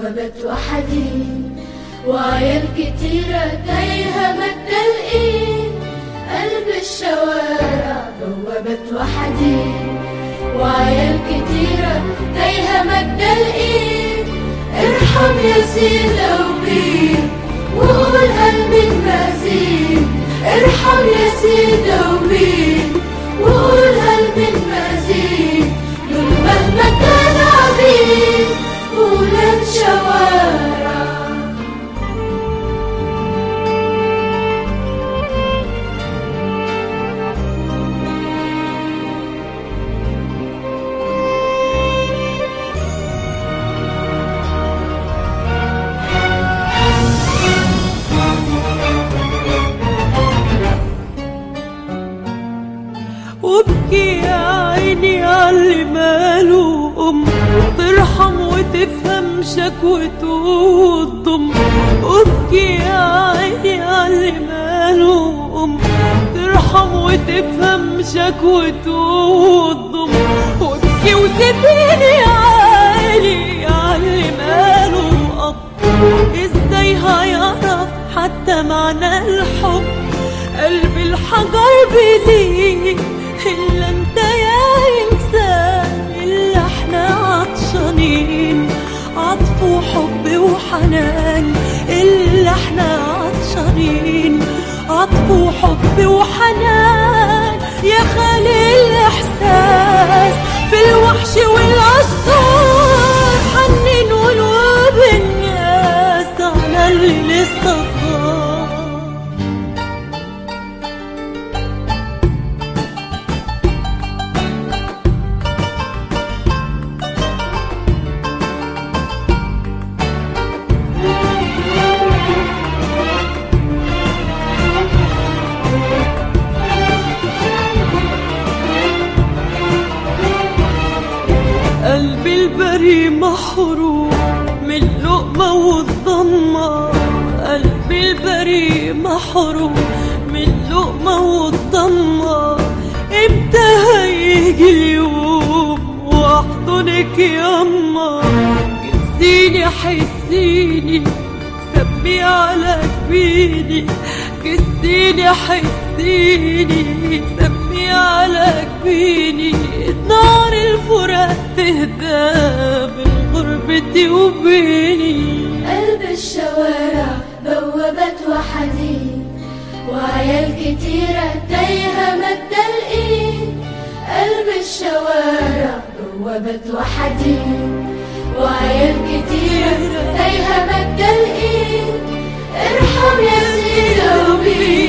بوابة وحديد وعيال كتيرة تايهة مد الإيد قلب الشوارع بوابة وحديد وعيال كتيرة تايهة مد الإيد ارحم يا سيدة وبيد وقول قلبي المزيد ارحم يا سيدة وبيد وقول قلبي المزيد دول مهما كان عبيد ولاد شوارع وابكي يا عيني عاللي ماله أم ترحم وتفهم شكوته وتضم وابكي يا عيني عاللي ماله أم ترحم وتفهم شكوته وتضم وابكي وسيبيني عالي عاللي ماله أب ازاي هيعرف حتى معنى الحب قلب الحجر بليه إلا انت يا إنسان إلا احنا عطشانين عطف وحب وحنان إلا احنا عطشانين عطف وحب وحنان يا خالي الإحساس في الوحش والأشجار حنين قلوب الناس على اللي لسه صار قلبي البري محروم من اللقمة والضمة قلبي البري محروم من اللقمة والضمة امتى هيجي اليوم واحضنك ياما كسيني حسيني سمي على جبيني كسيني حسيني سمي على جبيني نار الفراق تهدى من غربتي وبيني قلب الشوارع بوابة وحديد وعيال كتيرة تايهة مد الإيد قلب الشوارع بوابة وحديد وعيال كتيرة تايهة مد الإيد ارحم يا سيدة وبيد